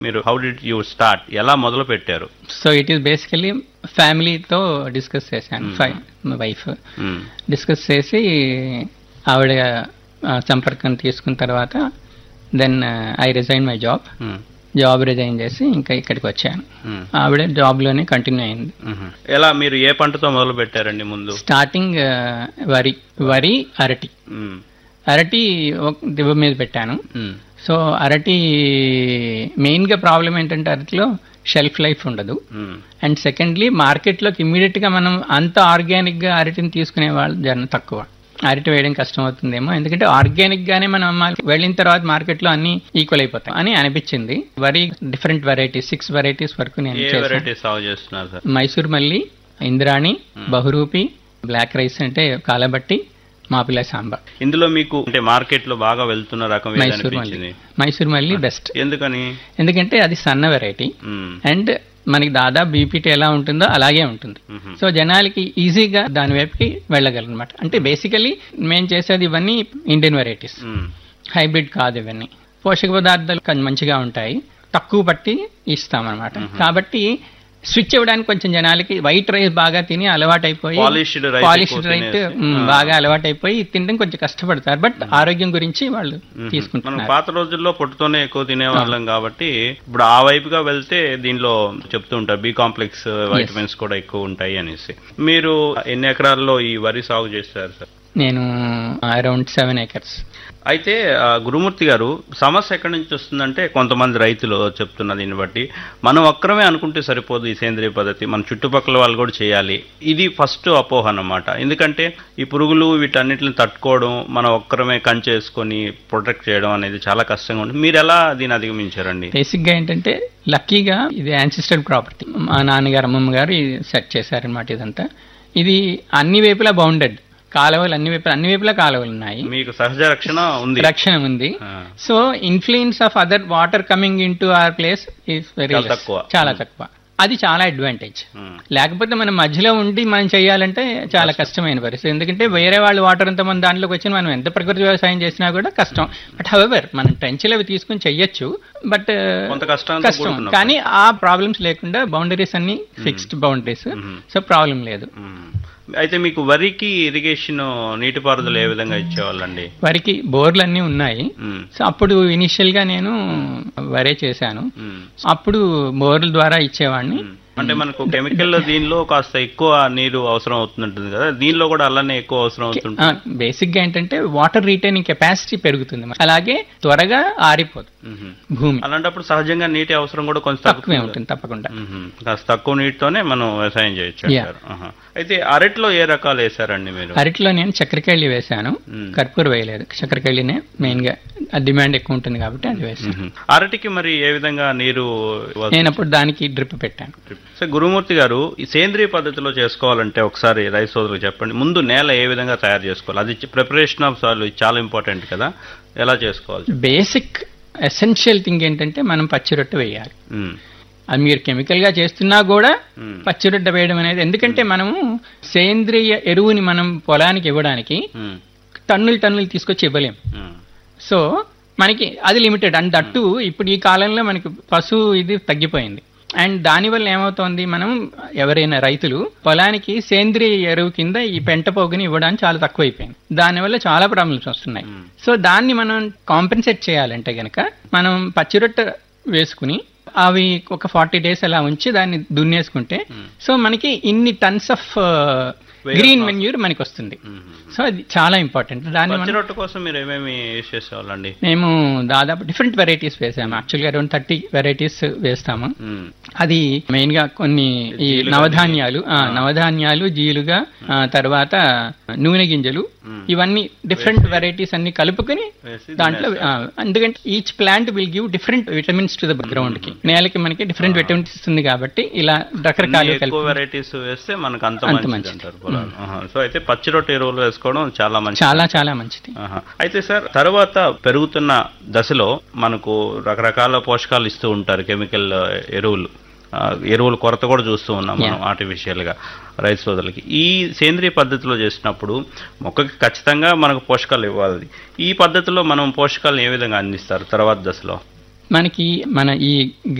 మీరు how did you start ఎలా మొదలు పెట్టారు సో ఇట్ ఈస్ బేసికలీ ఫ్యామిలీతో డిస్కస్ చేశాను Hmm. By my wife hmm. Discuss చేసి ఆవిడ ఆ, సంపర్కం తీసుకున్న తర్వాత then I resign my job hmm. Job resign చేసి ఇంకా ఇక్కడికి వచ్చాను మ్మ్. ఆవిడ జాబ్లోనే కంటిన్యూ అయింది మ్మ్. ఎలా మీరు ఏ పంటతో మొదలు పెట్టారండి ముందు స్టార్టింగ్ వరి వరి అరటి మ్మ్. అరటి ఒక దివ్వ మీద పెట్టాను మ్మ్. సో అరటి మెయిన్గా ప్రాబ్లం ఏంటంటే అరటిలో షెల్ఫ్ లైఫ్ ఉండదు మ్మ్. అండ్ సెకండ్లీ మార్కెట్లోకి ఇమ్మీడియట్గా మనం అంత ఆర్గానిక్గా అరటిని తీసుకునే వాళ్ళు జనం తక్కువ అరటి వేయడం కష్టం అవుతుందేమో ఎందుకంటే ఆర్గానిక్ గానే మనం అమ్మాలి వెళ్ళిన తర్వాత మార్కెట్లో అన్ని ఈక్వల్ అయిపోతాయి అని అనిపించింది వరి డిఫరెంట్ వెరైటీస్ సిక్స్ వెరైటీస్ వరకు నేను ఏ చేశాను వెరైటీ సాగు చేస్తున్నారు sir Mysore Malli Indrani Bahurupi black rice అంటే కాలబట్టి మాపిల సాంబార్ ఇందులో మీకు అంటే మార్కెట్ లో బాగా వెళ్తున్న రకం ఏది మైసూర్ మల్లి అనిపించింది మైసూర్ మల్లి బెస్ట్ ఎందుకని ఎందుకంటే అది సన్న వెరైటీ మ్మ్. అండ్ మనకి దాదాపు బీపీటీ ఎలా ఉంటుందో అలాగే ఉంటుంది మ్మ్. సో జనాలకి ఈజీగా దాని వైపుకి వెళ్ళగలనమాట అంటే బేసికలీ మేము చేసేది ఇవన్నీ ఇండియన్ వెరైటీస్ మ్మ్. హైబ్రిడ్ కాదు ఇవన్నీ పోషక పదార్థాలు కొంచెం మంచిగా ఉంటాయి తక్కువ పట్టి ఇస్తామన్నమాట కాబట్టి స్విచ్ ఇవ్వడానికి కొంచెం జనాలకి వైట్ రైస్ బాగా తిని అలవాటైపోయి Polished rice పాలిష్డ్ ఎక్కువ రైట్ తినేసి. ఆ. బాగా అలవాటైపోయి తినడం కొంచెం కష్టపడతారు బట్ ఆరోగ్యం గురించి వాళ్ళు మ్మ్. మనం తీసుకుంటున్నారు పాత రోజుల్లో పొట్టుతోనే ఎక్కువ తినేవాళ్ళం కాబట్టి ఇప్పుడు ఆ వైపుగా వెళ్తే దీనిలో చెప్తూ ఉంటారు బి కాంప్లెక్స్ వైటమిన్స్ కూడా ఎక్కువ ఉంటాయి అనేసి మీరు ఎన్ని ఎకరాల్లో ఈ వరి సాగు చేస్తారు సార్ నేను అరౌండ్ సెవెన్ ఏకర్స్ అయితే ఆ, గురుమూర్తి గారు సమస్య ఎక్కడి నుంచి వస్తుందంటే కొంతమంది రైతులు చెప్తున్న దీన్ని బట్టి మనం ఒక్కరమే అనుకుంటే సరిపోదు ఈ సేంద్రియ పద్ధతి మన చుట్టుపక్కల వాళ్ళు కూడా చేయాలి ఇది ఫస్ట్ అపోహ అన్నమాట ఎందుకంటే ఈ పురుగులు వీటన్నిటిని తట్టుకోవడం మనం ఒక్కరమే కంచేసుకొని ప్రొటెక్ట్ చేయడం అనేది చాలా కష్టంగా ఉంటుంది మీరు ఎలా దీన్ని అధిగమించారండి బేసిక్ గా ఏంటంటే లక్కీగా ఇది యాన్సిస్టర్ ప్రాపర్టీ మా నాన్నగారు అమ్మమ్మ గారు ఇది సెట్ చేశారనమాట ఇదంతా ఇది అన్ని వైపులా బౌండెడ్ కాలువలు అన్ని వైపులా అన్ని వైపులా కాలువలు ఉన్నాయి మీకు సహజ రక్షణ ఉంది రక్షణ ఉంది ఆ, so influence of other water coming into our place is very చాలా తక్కువ. చాలా తక్కువ అది చాలా అడ్వాంటేజ్ ఉమ్, లేకపోతే మనం మధ్యలో ఉండి మనం చేయాలంటే చాలా కష్టమైన పరిస్థితి ఎందుకంటే వేరే వాళ్ళు వాటర్ అంతా మన దాంట్లోకి వచ్చి మనం ఎంత ప్రకృతి వ్యవసాయం చేసినా కూడా కష్టం బట్ హవెవర్ మనం ట్రెంచ్లు అవి తీసుకుని చెయ్యొచ్చు బట్ కొంత కష్టంతో కష్టం కూడుకున్న కానీ ఆ ప్రాబ్లమ్స్ లేకుండా బౌండరీస్ అన్ని fixed boundaries hmm. So problem లేదు ఉమ్. అయితే మీకు వరికి ఇరిగేషన్ నీటిపారుదల ఏ విధంగా ఇచ్చేవాళ్ళండి వరికి బోర్లు అన్నీ ఉన్నాయి ఉమ్, సో అప్పుడు ఇనిషియల్ గా నేను వరే చేశాను ఉమ్. అప్పుడు బోర్ల ద్వారా ఇచ్చేవాడిని ఉమ్. అంటే మనకు కెమికల్ దీనిలో కాస్త ఎక్కువ నీరు అవసరం అవుతుంటుంది కదా దీనిలో కూడా అలానే ఎక్కువ అవసరం అవుతుంటుంది బేసిక్ గా ఏంటంటే వాటర్ రీటైనింగ్ కెపాసిటీ పెరుగుతుంది అలాగే త్వరగా ఆరిపోదు ఉహుం. భూమి అలాంటప్పుడు సహజంగా నీటి అవసరం కూడా కొంచెం తక్కువే తగ్గుతుంది ఉంటుంది తప్పకుండా ఉహుం. కాస్త తక్కువ నీటితోనే మనం వ్యవసాయం చేయొచ్చు Yeah. అంటారు ఆహా. అయితే అరటిలో ఏ రకాలు వేసారండి మీరు అరటిలో నేను చక్కెరకేళి వేశాను ఉమ్. కర్పూర వేయలేదు చక్కెరకేళినే మెయిన్ గా డిమాండ్ ఎక్కువ ఉంటుంది కాబట్టి అది వేసాను ఉహుం. అరటికి మరి ఏ విధంగా నీరు ఇవ్వాల్సి నేను అప్పుడు దానికి డ్రిప్ పెట్టాను సో గురుమూర్తి గారు ఈ సేంద్రియ పద్ధతిలో చేసుకోవాలంటే ఒకసారి రైస్ సోదరులకు చెప్పండి ముందు నేల ఏ విధంగా తయారు చేసుకోవాలి అది ప్రిపరేషన్ ఆఫ్ సాయిల్ చాలా ఇంపార్టెంట్ కదా ఎలా చేసుకోవాలి బేసిక్ ఎసెన్షియల్ థింగ్ ఏంటంటే మనం పచ్చి రొట్టె వేయాలి ఉమ్, అది మీరు కెమికల్ గా చేస్తున్నా కూడా ఉమ్, పచ్చి రొట్టె వేయడం అనేది ఎందుకంటే మనము సేంద్రియ ఎరువుని మనం పొలానికి ఇవ్వడానికి ఉమ్, టన్నులు టన్నులు తీసుకొచ్చి ఇవ్వలేం ఉమ్, సో మనకి అది లిమిటెడ్ అండ్ దట్టు ఇప్పుడు ఈ కాలంలో మనకి పశువు ఇది తగ్గిపోయింది అండ్ దానివల్ల ఏమవుతోంది మనం ఎవరైనా రైతులు పొలానికి సేంద్రియ ఎరువు కింద ఈ పెంట పోగుని ఇవ్వడానికి చాలా తక్కువైపోయింది దానివల్ల చాలా ప్రాబ్లమ్స్ వస్తున్నాయి ఉమ్. సో దాన్ని మనం కాంపెన్సేట్ చేయాలంటే గనక మనం పచ్చిరొట్ట వేసుకుని అవి ఒక ఫార్టీ డేస్ అలా ఉంచి దాన్ని దున్నేసుకుంటే సో మనకి ఇన్ని టన్స్ ఆఫ్ గ్రీన్ మెన్యూర్ మనకి వస్తుంది ఉమ్. సో అది చాలా ఇంపార్టెంట్ దాన్ని పచ్చి మనం రొట్టె కోసం మీరు ఏమేమి యూజ్ చేసేవాళ్ళండి మేము దాదాపు డిఫరెంట్ వెరైటీస్ వేసాము యాక్చువల్గా అరౌండ్ థర్టీ వెరైటీస్ వేస్తాము ఉమ్, అది మెయిన్ గా కొన్ని ఈ జీలుగా నవధాన్యాలు ఆ, నవధాన్యాలు జీలుగా ఆ, తర్వాత నూనె గింజలు ఉమ్. ఇవన్నీ డిఫరెంట్ వెరైటీస్ అన్ని కలుపుకొని వేసి దాంట్లో ఆ, ఎందుకంటే each plant will give different vitamins to the ground కి నేలకి మనకి డిఫరెంట్ విటమిన్స్ ఇస్తుంది కాబట్టి ఇలా రకరకాలు అన్ని ఎక్కువ కలిపి వెరైటీస్ వేస్తే మనకు అంత అంత మంచిది మంచిది. అంటారు పొలాలు. ఆహా. సో అయితే పచ్చి రొట్టె ఎరువులు వేసుకోవడం చాలా మంచిది చాలా చాలా మంచిది ఆహా. అయితే సార్ తర్వాత పెరుగుతున్న దశలో మనకు రకరకాల పోషకాలు ఇస్తూ ఉంటారు కెమికల్ ఆ, ఎరువులు ఆ, ఎరువుల కొరత కూడా చూస్తూ ఉన్నాం మనం ఆర్టిఫిషియల్ గా రైతు సోదరులకి ఈ సేంద్రియ పద్ధతిలో చేసినప్పుడు మొక్కకి ఖచ్చితంగా మనకు పోషకాలు ఇవ్వాలి ఈ పద్ధతిలో మనం పోషకాలను ఏ విధంగా అందిస్తారు తర్వాత దశలో మనకి మన ఈ